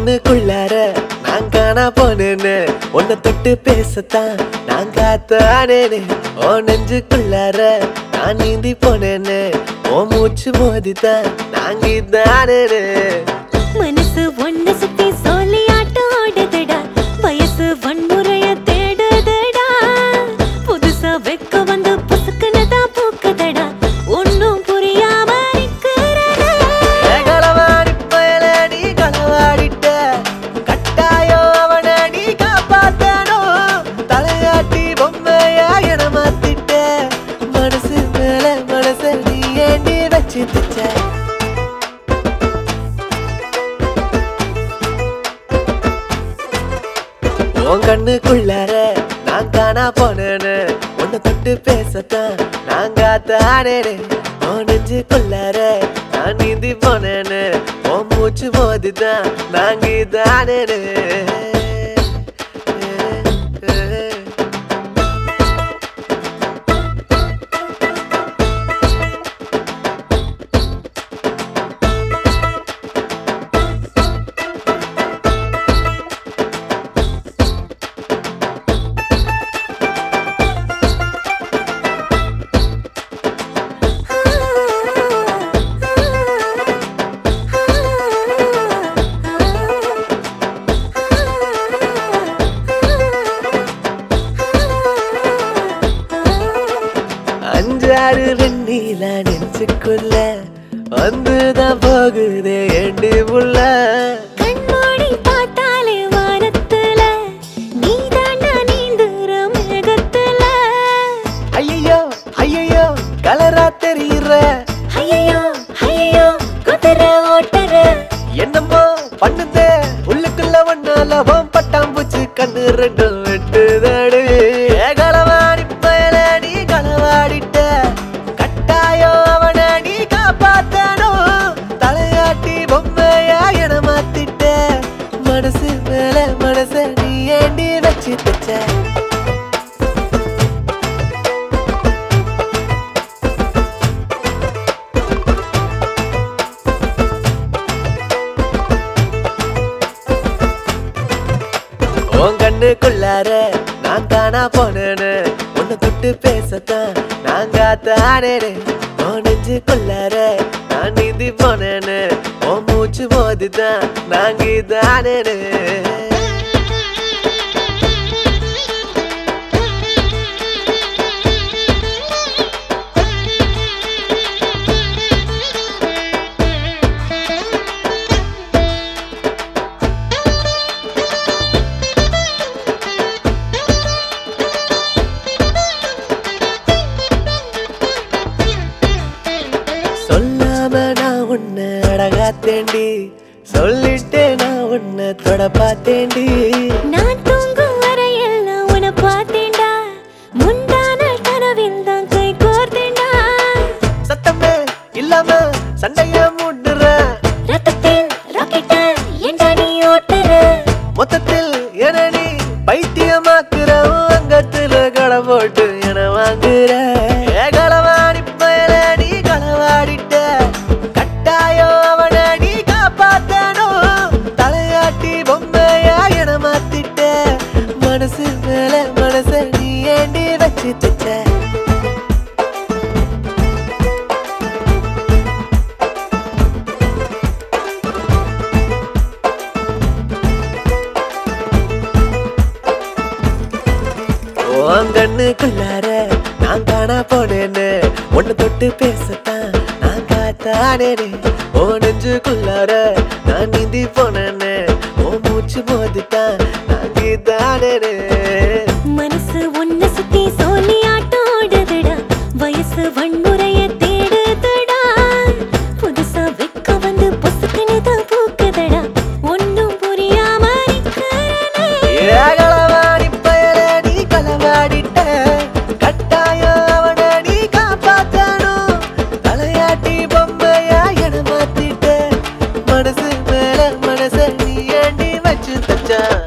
கண்ணுக்குள்ளார நான் காணா போனேன்னு உன்னை தொட்டு பேசத்தான் நான் காத்தானேனே ஓ நெஞ்சுக்குள்ளார நான் நீந்தி போனேன்னு ஓ மூச்சு மோதித்தான் நான் கீதானேனே மனசு ஒண்ணு சுத்தி சொல்லி ஆட்டம் ஆடுதடா வயசு வன்முறைய தேடுதடா புதுசா வெக்க வந்து புசுக்குனதா பூக்குதடா ஒண்ணும் புரியாம நிக்கிறடா களவாடி பயல நீ களவாடிட்ட கட்டாயம் அவனை நீ காப்பாத்தணும் தலையாட்டி பொம்மையா என மாத்திட்ட மனசு மேல மனச நீ ஏண்டி வச்சு தச்ச உன் கண்ணுக்குள்ளார நான் காணா போனேன்னு உன்னை தொட்டு பேசத்தான் நான் காத்தானேனே உன் நெஞ்சுக்குள்ளார நான் நீந்தி போனேன்னு உன் மூச்சு மோதிதான் நான் கீதானேனே அஞ்சாறு வெண்ணில நெஞ்சுக்குள்ள வந்துதான் போகுதே எண்டி புள்ள கண்மூடி பார்த்தாலே வானத்துல நீதாண்டா நீந்துற மேகத்துல ஐயோ ஐயோ கலரா தெரியுற ஐயையோ ஐயையோ குதிரை ஓட்டுற என்னமோ பண்ணுதே உள்ளுக்குள்ள ஒன்னால ஓம் பட்டாம்பூச்சி கண்ணு ரெண்டும் வெட்டுதடு களவாடி பயல நீ களவாடிட்ட கட்டாயம் அவனை நீ காப்பாத்தணும் தலையாட்டி பொம்மையா என மாத்திட்ட மனசு மேல மனச நீ ஏண்டி வச்சு தச்ச உன் கண்ணுக்குள்ளார நான் காணா போனேன்னு உன்னை தொட்டு பேசத்தான் நான் காத்தானேனே உன் நெஞ்சுக்குள்ளார நான் நீந்தி போனேன்னு உன் மூச்சு மோதிதான் நான் கீதானேனே சொல்லாம நான் உன்னை அழகா தேண்டி சொல்லிட்டே நான் உன்னை தொட பார்த்தேண்டி நான் தூங்கும் வரையெல்லாம் உன்னை பார்த்தேன்டா முந்தான கனவில் தான் கை கோர்த்தேன்டா சத்தமே இல்லாம சண்டைய மூடுற ரத்தத்தில் ராக்கெட்ட ஏண்டா நீ ஓட்டுற மொத்தத்தில் என நீ பைத்தியமாக்குற உன் அங்கத்துல களை போட்டு என வாங்குற ஏ களவாடி பயல நீ களவாடிட்ட கட்டாயம் அவனை நீ காப்பாத்தணும் தலையாட்டி பொம்மையா என மாத்திட்ட மனசு மேல மனச நீ ஏண்டி வச்சு தச்ச உன் கண்ணுக்குள்ளார நான் காணா போனேன்னு உன்னை தொட்டு பேசத்தான் நான் காத்தானேனே ஓ நெஞ்சுக்குள்ளார நான் நீந்தி போனேன்னு ஓ மூச்சு மோதித்தான் நான் கீதானேனே மனசு ஒண்ணு சுத்தி சொல்லி ஆட்டம் ஆடுதடா வயசு வன்முறைய தேடுதடா புதுசா வெக்க வந்து பொசுக்குனதா பூக்குதடா ஒண்ணும் புரியாம நிக்கிறனே ஏகளவாடி பயல நீ களவாடிட்ட கட்டாயம் அவனை நீ காப்பாத்தணும் தலையாட்டி பொம்மையா என மாத்திட்ட மனசு மேல மனச நீ ஏண்டி வச்சு தச்சா